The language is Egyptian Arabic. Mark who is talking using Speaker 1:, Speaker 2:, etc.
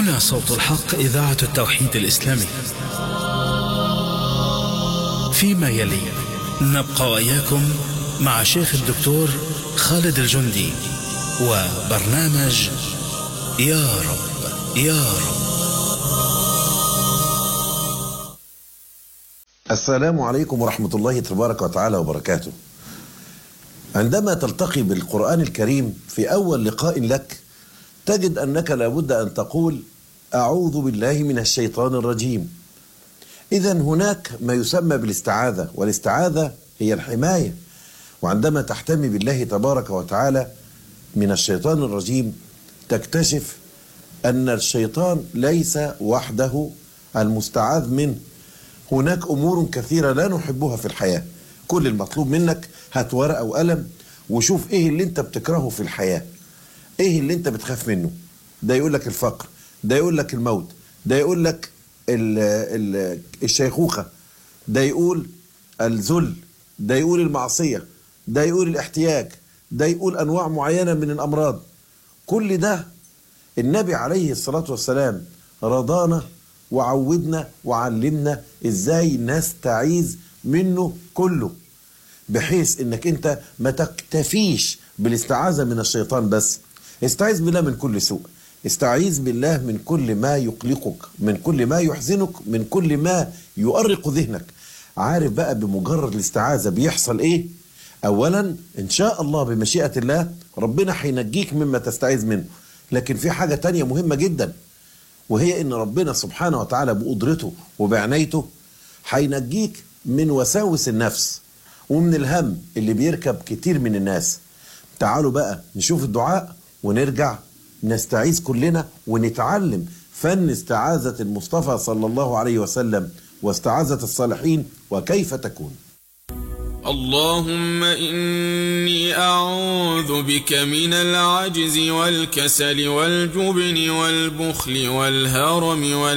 Speaker 1: هنا صوت الحق إذاعة التوحيد الإسلامي فيما يلي نبقى وإياكم مع شيخ الدكتور خالد الجندي وبرنامج يا رب يا رب
Speaker 2: السلام عليكم ورحمة الله تبارك وتعالى وبركاته عندما تلتقي بالقرآن الكريم في أول لقاء لك تجد أنك لابد أن تقول أعوذ بالله من الشيطان الرجيم إذا هناك ما يسمى بالاستعاذة والاستعاذة هي الحماية وعندما تحتمي بالله تبارك وتعالى من الشيطان الرجيم تكتشف أن الشيطان ليس وحده المستعاذ منه هناك أمور كثيرة لا نحبها في الحياة كل المطلوب منك هات ورقة وقلم وشوف إيه اللي أنت بتكرهه في الحياة إيه اللي أنت بتخاف منه ده يقول لك الفقر ده يقول لك الموت ده يقول لك ال ال الشيخوخة ده يقول الذل ده يقول المعصية ده يقول الاحتياج ده يقول أنواع معينة من الأمراض كل ده النبي عليه الصلاة والسلام رضانا وعودنا وعلمنا ازاي نستعيذ منه كله بحيث انك انت ما تكتفيش بالاستعاذة من الشيطان بس استعيذ بالله من كل سوء استعيذ بالله من كل ما يقلقك من كل ما يحزنك من كل ما يؤرق ذهنك عارف بقى بمجرد الاستعاذة بيحصل ايه اولا ان شاء الله بمشيئة الله ربنا هينجيك مما تستعيذ منه لكن في حاجة تانية مهمة جدا وهي ان ربنا سبحانه وتعالى بقدرته وبعنايته هينجيك من وساوس النفس ومن الهم اللي بيركب كتير من الناس تعالوا بقى نشوف الدعاء ونرجع نستعيذ كلنا ونتعلم فن استعاذة المصطفى صلى الله عليه وسلم واستعاذة الصالحين وكيف تكون
Speaker 3: اللهم إني أعوذ بك من العجز والكسل والجبن والبخل والهرم